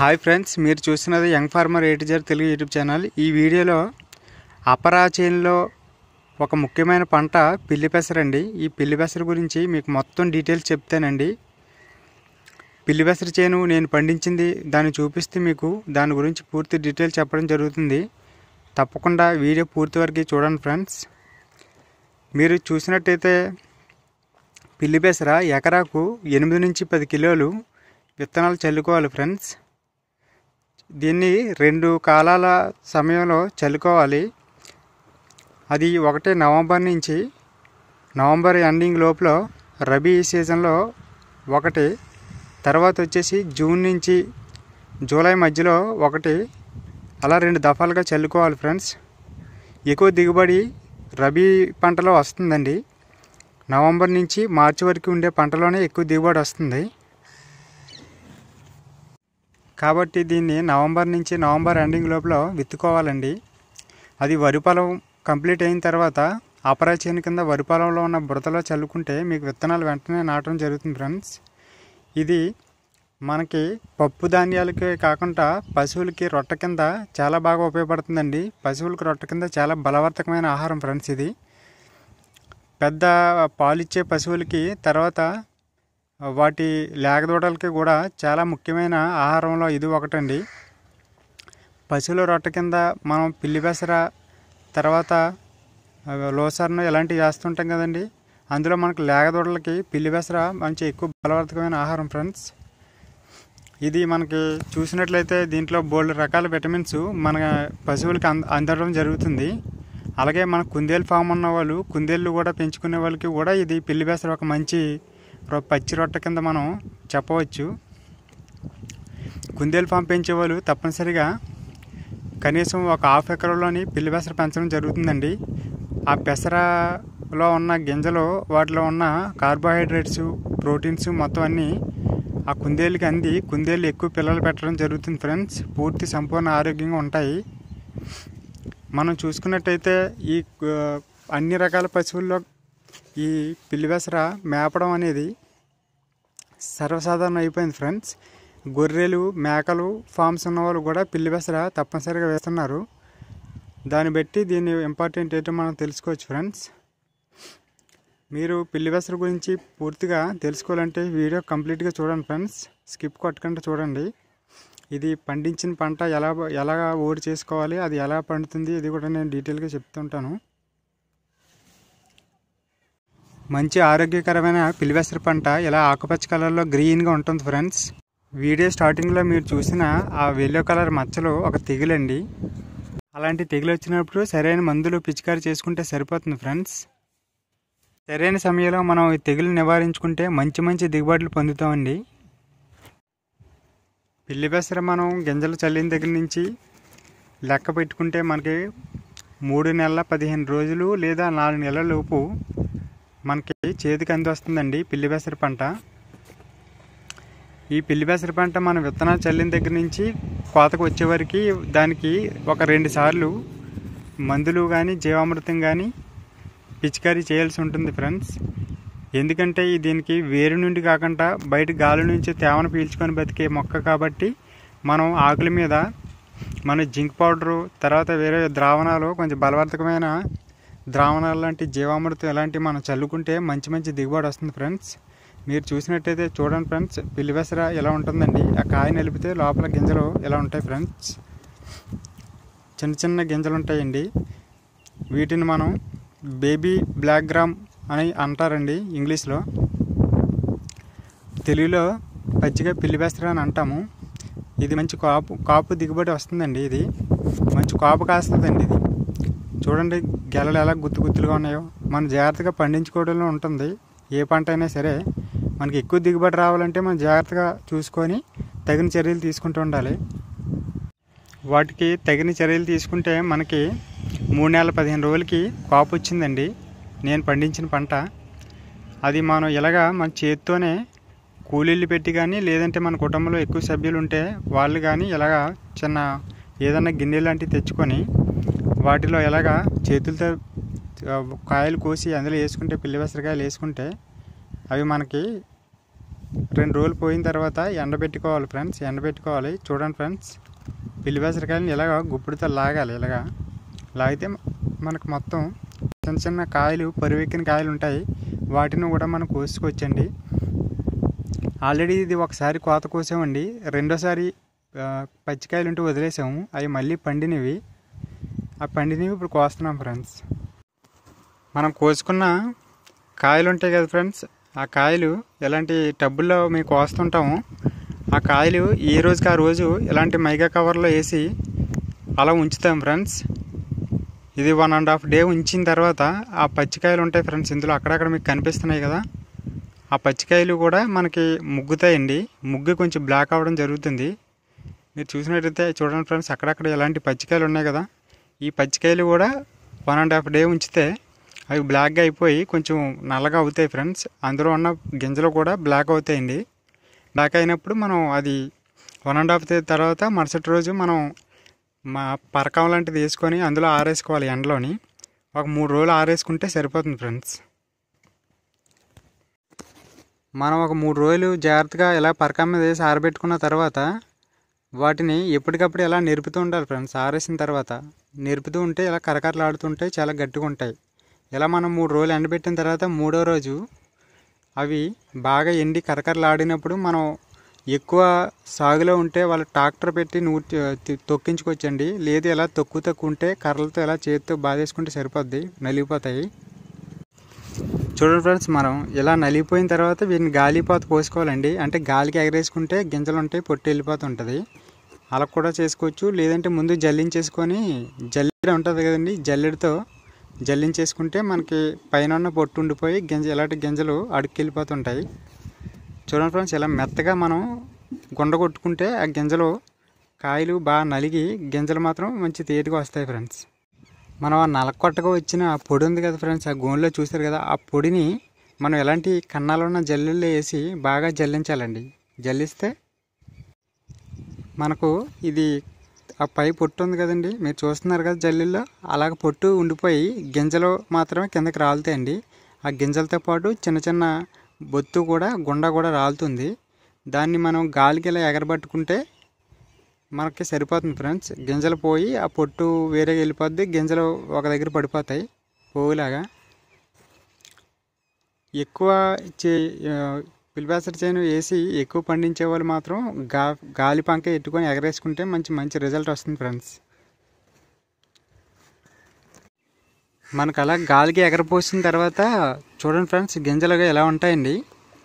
hi friends మీరు చూస్తున్నది young farmer eight jar Telugu YouTube channel ఈ వీడియోలో అపరా చేనులో ఒక ముఖ్యమైన పంట పిల్లి పెసరండి ఈ పిల్లి పెసర గురించి మీకు మొత్తం డీటెయిల్స్ చెప్తానండి పిల్లి పెసర చేను నేను పండించింది దాన్ని చూపిస్తే మీకు దాని గురించి పూర్తి డీటెయిల్స్ చెప్పడం జరుగుతుంది తప్పకుండా వీడియో పూర్తి వరకు చూడండి ఫ్రెండ్స్ మీరు చూసినట్టయితే పిల్లి పెసర ఎకరాకు ఎనిమిది నుంచి పది కిలోలు విత్తనాలు చల్లుకోవాలి ఫ్రెండ్స్ దీన్ని రెండు కాలాల సమయంలో చల్లుకోవాలి అది ఒకటి నవంబర్ నుంచి నవంబర్ ఎండింగ్ లోపల రబీ సీజన్లో ఒకటి తర్వాత వచ్చేసి జూన్ నుంచి జూలై మధ్యలో ఒకటి అలా రెండు దఫాలుగా చల్లుకోవాలి ఫ్రెండ్స్ ఎక్కువ దిగుబడి రబీ పంటలో వస్తుందండి నవంబర్ నుంచి మార్చి వరకు ఉండే పంటలోనే ఎక్కువ దిగుబడి వస్తుంది కాబట్టి దీన్ని నవంబర్ నుంచి నవంబర్ ఎండింగ్ లోపల విత్తుకోవాలండి అది వరి పొలం కంప్లీట్ అయిన తర్వాత అపరా చేను కింద వరి పొలంలో ఉన్న బురదలో చల్లుకుంటే మీకు విత్తనాలు వెంటనే నాటడం జరుగుతుంది ఫ్రెండ్స్ ఇది మనకి పప్పు ధాన్యాలకే కాకుండా పశువులకి రొట్టె కింద చాలా బాగా ఉపయోగపడుతుందండి పశువులకి రొట్టె కింద చాలా బలవర్తకమైన ఆహారం ఫ్రెండ్స్ ఇది పెద్ద పాలిచ్చే పశువులకి తర్వాత వాటి లేగదూడలకి కూడా చాలా ముఖ్యమైన ఆహారంలో ఇది ఒకటండి పశువుల రొట్టె కింద మనం పిల్లి పెసర తర్వాత లోసర్ను ఇలాంటివి చేస్తుంటాం కదండి అందులో మనకు లేగదూడలకి పిల్లి పెసర మంచి ఎక్కువ బలవర్తకమైన ఆహారం ఫ్రెండ్స్ ఇది మనకి చూసినట్లయితే దీంట్లో బోల్డ్ రకాల విటమిన్స్ మన పశువులకి అంద అందడం జరుగుతుంది అలాగే మన కుందేలు ఫామ్ ఉన్న వాళ్ళు కుందేళ్ళు కూడా పెంచుకునే వాళ్ళకి కూడా ఇది పిల్లి పెసర ఒక మంచి రొ- పచ్చి రొట్టె కింద మనం చెప్పవచ్చు కుందేలు ఫామ్ పెంచే వాళ్ళు తప్పనిసరిగా కనీసం ఒక హాఫ్ ఎకరంలోని పిల్లి పెసర పెంచడం జరుగుతుందండి ఆ పెసరలో ఉన్న గింజలు వాటిలో ఉన్న కార్బోహైడ్రేట్స్ ప్రోటీన్స్ మొత్తం అన్నీ ఆ కుందేలుకి అంది కుందేలు ఎక్కువ పిల్లలు పెట్టడం జరుగుతుంది ఫ్రెండ్స్ పూర్తి సంపూర్ణ ఆరోగ్యంగా ఉంటాయి మనం చూసుకున్నట్టయితే ఈ ఆ, అన్ని రకాల పశువుల్లో ఈ పిల్లివెసర మేపడం అనేది సర్వసాధారణం అయిపోయింది ఫ్రెండ్స్ గొర్రెలు మేకలు ఫామ్స్ ఉన్న వాళ్ళు కూడా పిల్లివెసర తప్పనిసరిగా వేస్తున్నారు దాన్ని బట్టి దీని ఇంపార్టెంట్ ఏంటో మనం తెలుసుకోవచ్చు ఫ్రెండ్స్ మీరు పిల్లివెసర గురించి పూర్తిగా తెలుసుకోవాలంటే వీడియో కంప్లీట్గా చూడండి ఫ్రెండ్స్ స్కిప్ కొట్టకుండా చూడండి ఇది పండించిన పంట ఎలా ఎలా ఓడి చేసుకోవాలి అది ఎలా పండుతుంది ఇది కూడా నేను డీటెయిల్గా చెప్తుంటాను మంచి ఆరోగ్యకరమైన పిలివెసర పంట ఇలా ఆకుపచ్చ కలర్లో గ్రీన్గా ఉంటుంది ఫ్రెండ్స్ వీడియో స్టార్టింగ్లో మీరు చూసిన ఆ ఎల్లో కలర్ మచ్చలు ఒక తెగులండి అలాంటి తెగులు వచ్చినప్పుడు సరైన మందులు పిచికారీ చేసుకుంటే సరిపోతుంది ఫ్రెండ్స్ సరైన సమయంలో మనం ఈ తెగులు నివారించుకుంటే మంచి మంచి దిగుబడులు పొందుతామండి పిల్లి పెసర మనం గింజలు చల్లిన దగ్గర నుంచి లెక్క పెట్టుకుంటే మనకి మూడు నెలల పదిహేను రోజులు లేదా నాలుగు నెలల లోపు మనకి చేతికి అంది వస్తుందండి పిల్లి పెసర పంట ఈ పిల్లి పెసర పంట మనం విత్తనాలు చల్లిన దగ్గర నుంచి కోతకు వచ్చే వరకు దానికి ఒక రెండు సార్లు మందులు కానీ జీవామృతం కానీ పిచికారీ చేయాల్సి ఉంటుంది ఫ్రెండ్స్ ఎందుకంటే ఈ దీనికి వేరు నుండి కాకుండా బయట గాలి నుంచి తేమను పీల్చుకొని బతికే మొక్క కాబట్టి మనం ఆకుల మీద మన జింక్ పౌడరు తర్వాత వేరే ద్రావణాలు కొంచెం బలవర్ధకమైన ద్రావణాలు లాంటి జీవామృతం ఇలాంటివి మనం చల్లుకుంటే మంచి మంచి దిగుబడి వస్తుంది ఫ్రెండ్స్ మీరు చూసినట్టయితే చూడండి ఫ్రెండ్స్ పిల్లివెసర ఎలా ఉంటుందండి ఆ కాయ నిలిపితే లోపల గింజలు ఎలా ఉంటాయి ఫ్రెండ్స్ చిన్న చిన్న గింజలు ఉంటాయండి వీటిని మనం బేబీ బ్లాక్ గ్రామ్ అని అంటారండి ఇంగ్లీష్లో తెలుగులో పచ్చిగా పిల్లివేస్తారు అని అంటాము ఇది మంచి కాపు కాపు దిగుబడి వస్తుందండి ఇది మంచి కాపు కాస్తుందండి ఇది చూడండి గెలలు ఎలా గుత్తు గుత్తులుగా ఉన్నాయో మనం జాగ్రత్తగా పండించుకోవడంలో ఉంటుంది ఏ పంట అయినా సరే మనకి ఎక్కువ దిగుబడి రావాలంటే మనం జాగ్రత్తగా చూసుకొని తగిన చర్యలు తీసుకుంటూ ఉండాలి వాటికి తగిన చర్యలు తీసుకుంటే మనకి మూడు నెలల పదిహేను రోజులకి కాపు వచ్చిందండి నేను పండించిన పంట అది మనం ఇలాగా మన చేత్తోనే కూలీళ్ళు పెట్టి కానీ లేదంటే మన కుటుంబంలో ఎక్కువ సభ్యులు ఉంటే వాళ్ళు కానీ ఇలాగా చిన్న ఏదన్నా గిన్నె లాంటివి తెచ్చుకొని వాటిలో ఇలాగా చేతులతో ఆ, కాయలు కోసి అందులో వేసుకుంటే పిల్లి పెసరకాయలు వేసుకుంటే అవి మనకి రెండు రోజులు పోయిన తర్వాత ఎండబెట్టుకోవాలి ఫ్రెండ్స్ ఎండబెట్టుకోవాలి చూడండి ఫ్రెండ్స్ పిల్లి పెసరకాయలని ఇలాగ గుప్పిడితో లాగాలి ఇలాగా లాగితే మనకు మొత్తం చిన్న చిన్న కాయలు పరువెక్కిన కాయలు ఉంటాయి వాటిని కూడా మనం కోసుకోవచ్చండి ఆల్రెడీ ఇది ఒకసారి కోత కోసామండి రెండోసారి ఆ, పచ్చికాయలు ఉంటే వదిలేసాము అవి మళ్ళీ పండినవి ఆ పండినవి ఇప్పుడు కోస్తున్నాం ఫ్రెండ్స్ మనం కోసుకున్న కాయలు ఉంటాయి కదా ఫ్రెండ్స్ ఆ కాయలు ఎలాంటి టబ్బుల్లో మేము కోస్తుంటాము ఆ కాయలు ఏ రోజుకి ఆ రోజు ఇలాంటి మైకా కవర్లో వేసి అలా ఉంచుతాం ఫ్రెండ్స్ ఇది వన్ అండ్ హాఫ్ డే ఉంచిన తర్వాత ఆ పచ్చికాయలు ఉంటాయి ఫ్రెండ్స్ ఇందులో అక్కడక్కడ మీకు కనిపిస్తున్నాయి కదా ఆ పచ్చికాయలు కూడా మనకి ముగ్గుతాయండి ముగ్గు కొంచెం బ్లాక్ అవ్వడం జరుగుతుంది మీరు చూసినట్టయితే చూడండి ఫ్రెండ్స్ అక్కడక్కడ ఎలాంటి పచ్చికాయలు ఉన్నాయి కదా ఈ పచ్చికాయలు కూడా వన్ అండ్ హాఫ్ డే ఉంచితే అవి బ్లాక్గా అయిపోయి కొంచెం నల్లగా అవుతాయి ఫ్రెండ్స్ అందులో ఉన్న గింజలు కూడా బ్లాక్ అవుతాయండి బ్లాక్ అయినప్పుడు మనం అది వన్ అండ్ హాఫ్ డే తర్వాత మరుసటి రోజు మనం మా పరకం లాంటిది వేసుకొని అందులో ఆరేసుకోవాలి ఎండలోని ఒక మూడు రోజులు ఆరేసుకుంటే సరిపోతుంది ఫ్రెండ్స్ మనం ఒక మూడు రోజులు జాగ్రత్తగా ఇలా పరకం మీద వేసి ఆరబెట్టుకున్న తర్వాత వాటిని ఎప్పటికప్పుడు ఇలా నెరుపుతూ ఉండాలి ఫ్రెండ్స్ ఆరేసిన తర్వాత నెరుపుతూ ఉంటే ఇలా కరకరలాడుతుంటే చాలా గట్టిగా ఉంటాయి ఇలా మనం మూడు రోజులు ఎండబెట్టిన తర్వాత మూడో రోజు అవి బాగా ఎండి కరకరలాడినప్పుడు మనం ఎక్కువ సాగులో ఉంటే వాళ్ళు ట్రాక్టర్ పెట్టి నూటి తొక్కించుకోవచ్చండి లేదు ఇలా తొక్కు తక్కువ ఉంటే కర్రలతో ఇలా చేతితో బాధేసుకుంటే సరిపోద్ది నలిగిపోతాయి చూడండి ఫ్రెండ్స్ మనం ఇలా నలిగిపోయిన తర్వాత వీటిని గాలిపాత పోసుకోవాలండి అంటే గాలికి ఎగరేసుకుంటే గింజలు ఉంటాయి పొట్టు వెళ్ళిపోతుంటుంది అలా కూడా చేసుకోవచ్చు లేదంటే ముందు జల్లించేసుకొని జల్లెడ ఉంటుంది కదండి జల్లెడతో జల్లించేసుకుంటే మనకి పైన ఉన్న పొట్టు ఉండిపోయి గింజ ఇలాంటి గింజలు అడుక్కి వెళ్ళిపోతుంటాయి చూడండి ఫ్రెండ్స్ ఇలా మెత్తగా మనం గుండ కొట్టుకుంటే ఆ గింజలు కాయలు బాగా నలిగి గింజలు మాత్రం మంచి తేటిగా వస్తాయి ఫ్రెండ్స్ మనం ఆ నలకొట్టగా వచ్చిన ఆ పొడి ఉంది కదా ఫ్రెండ్స్ ఆ గోన్లో చూసారు కదా ఆ పొడిని మనం ఎలాంటి కన్నాలు ఉన్న జల్లెల్లో వేసి బాగా జల్లించాలండి జల్లిస్తే మనకు ఇది ఆ పై పొట్టు ఉంది కదండి మీరు చూస్తున్నారు కదా జల్లిల్లో అలాగ పొట్టు ఉండిపోయి గింజలు మాత్రమే కిందకి రాలుతాయండి ఆ గింజలతో పాటు చిన్న చిన్న బొత్తు కూడా గుండ కూడా రాలుతుంది దాన్ని మనం గాలికి ఇలా ఎగరబట్టుకుంటే మనకి సరిపోతుంది ఫ్రెండ్స్ గింజలు పోయి ఆ పొట్టు వేరే వెళ్ళిపోద్ది గింజలు ఒక దగ్గర పడిపోతాయి పోగులాగా ఎక్కువ చే పిలిపేసరి చేను వేసి ఎక్కువ పండించే వాళ్ళు మాత్రం గా గాలి పంక ఎట్టుకొని ఎగరేసుకుంటే మంచి మంచి రిజల్ట్ వస్తుంది ఫ్రెండ్స్ మనకు అలా గాలికి ఎగరపోసిన తర్వాత చూడండి ఫ్రెండ్స్ గింజలుగా ఎలా ఉంటాయండి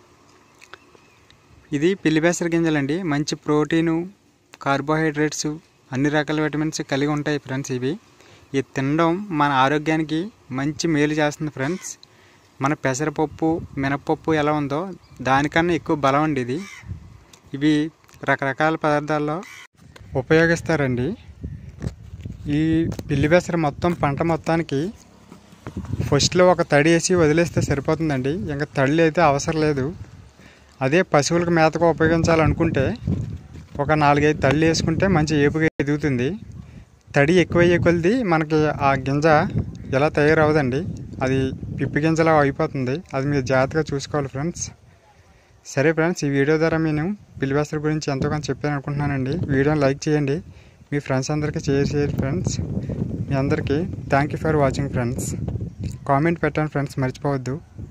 ఇది పిల్లిపేసర గింజలండి మంచి ప్రోటీను కార్బోహైడ్రేట్స్ అన్ని రకాల విటమిన్స్ కలిగి ఉంటాయి ఫ్రెండ్స్ ఇవి ఇది తినడం మన ఆరోగ్యానికి మంచి మేలు చేస్తుంది ఫ్రెండ్స్ మన పెసరపప్పు మినపప్పు ఎలా ఉందో దానికన్నా ఎక్కువ బలం అండి ఇది ఇవి రకరకాల పదార్థాల్లో ఉపయోగిస్తారండి ఈ పిల్లి పెసర మొత్తం పంట మొత్తానికి ఫస్ట్లో ఒక తడి వేసి వదిలేస్తే సరిపోతుందండి ఇంకా తడి అయితే అవసరం లేదు అదే పశువులకు మేతగా ఉపయోగించాలనుకుంటే ఒక నాలుగైదు తళ్ళు వేసుకుంటే మంచి ఏపుగా ఎదుగుతుంది తడి ఎక్కువయ్యే కొలిది మనకి ఆ గింజ ఎలా తయారవదండి అది పిప్పి గింజలా అయిపోతుంది అది మీరు జాగ్రత్తగా చూసుకోవాలి ఫ్రెండ్స్ సరే ఫ్రెండ్స్ ఈ వీడియో ద్వారా నేను పిల్లివేస్తల గురించి ఎంతో కొంత చెప్పాను అనుకుంటున్నానండి వీడియోని లైక్ చేయండి మీ ఫ్రెండ్స్ అందరికీ షేర్ చేయండి ఫ్రెండ్స్ మీ అందరికీ thank you for watching friends comment పెట్టండి ఫ్రెండ్స్ మర్చిపోవద్దు